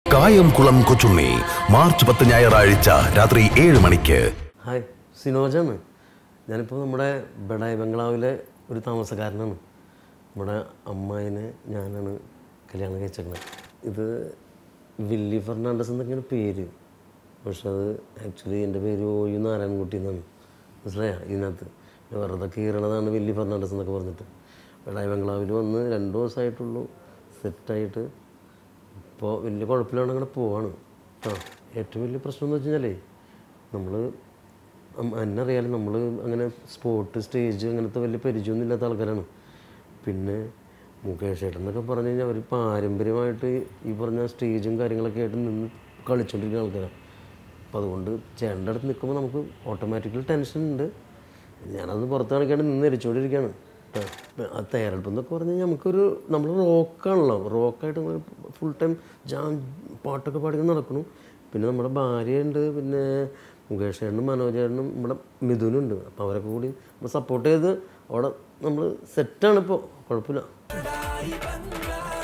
Kayamkulam Kochunni March പത്ത് ഞായറാഴ്ച രാത്രി ഏഴ് മണിക്ക് ഹായ് സിനോജാണ് ഞാനിപ്പോൾ നമ്മുടെ ബഡായി ബംഗ്ലാവിലെ ഒരു താമസക്കാരനാണ് നമ്മുടെ അമ്മായിനെ ഞാനാണ് കല്യാണം കഴിച്ചേക്കുന്നത് ഇത് വില്ലി ഫെർണാണ്ടസ് എന്നൊക്കെയാണ് പേര് പക്ഷെ അത് ആക്ച്വലി എൻ്റെ പേര് ഓയു നാരായണൻകുട്ടി എന്നാണ് മനസ്സിലായ ഇതിനകത്ത് പിന്നെ വെറുതെ കീറണതാണ് വില്ലി ഫെർണാണ്ടസ് എന്നൊക്കെ പറഞ്ഞിട്ട് ബഡായി ബംഗ്ലാവിൽ വന്ന് രണ്ട് ദിവസമായിട്ടുള്ളൂ സെറ്റായിട്ട് ഇപ്പോൾ വലിയ കുഴപ്പമില്ലാണ്ട് അങ്ങനെ പോവാണ് ആ ഏറ്റവും വലിയ പ്രശ്നം എന്ന് വെച്ച് കഴിഞ്ഞാലേ നമ്മൾ എന്നെ അറിയാലോ നമ്മൾ അങ്ങനെ സ്പോട്ട് സ്റ്റേജ് അങ്ങനത്തെ വലിയ പരിചയമൊന്നും ഇല്ലാത്ത ആൾക്കാരാണ് പിന്നെ മുകേഷ് ഏട്ടൻ എന്നൊക്കെ പറഞ്ഞു കഴിഞ്ഞാൽ അവർ പാരമ്പര്യമായിട്ട് ഈ പറഞ്ഞ സ്റ്റേജും കാര്യങ്ങളൊക്കെ ആയിട്ട് നിന്ന് കളിച്ചുകൊണ്ടിരിക്കുന്ന ആൾക്കാരാണ് അപ്പോൾ അതുകൊണ്ട് ചേട്ടൻ്റെ അടുത്ത് നിൽക്കുമ്പോൾ നമുക്ക് ഓട്ടോമാറ്റിക്കലി ടെൻഷൻ ഉണ്ട് ഞാനത് പുറത്ത് കാണിക്കാണ്ട് നിന്ന് എരിച്ചുകൊണ്ടിരിക്കുകയാണ് ആ തയ്യാറെടുപ്പ് എന്നൊക്കെ പറഞ്ഞു കഴിഞ്ഞാൽ നമുക്കൊരു നമ്മൾ റോക്കാണല്ലോ റോക്കായിട്ട് ഫുൾ ടൈം ജാം പാട്ടൊക്കെ പാടി നടക്കുന്നു പിന്നെ നമ്മുടെ ഭാര്യയുണ്ട് പിന്നെ മുകേഷ് ചേട്ടനും മനോജ് ചേട്ടനും നമ്മുടെ മിഥുനുണ്ട് അപ്പോൾ അവരൊക്കെ കൂടി നമ്മൾ സപ്പോർട്ട് ചെയ്ത് അവിടെ നമ്മൾ സെറ്റാണ് ഇപ്പോൾ കുഴപ്പമില്ല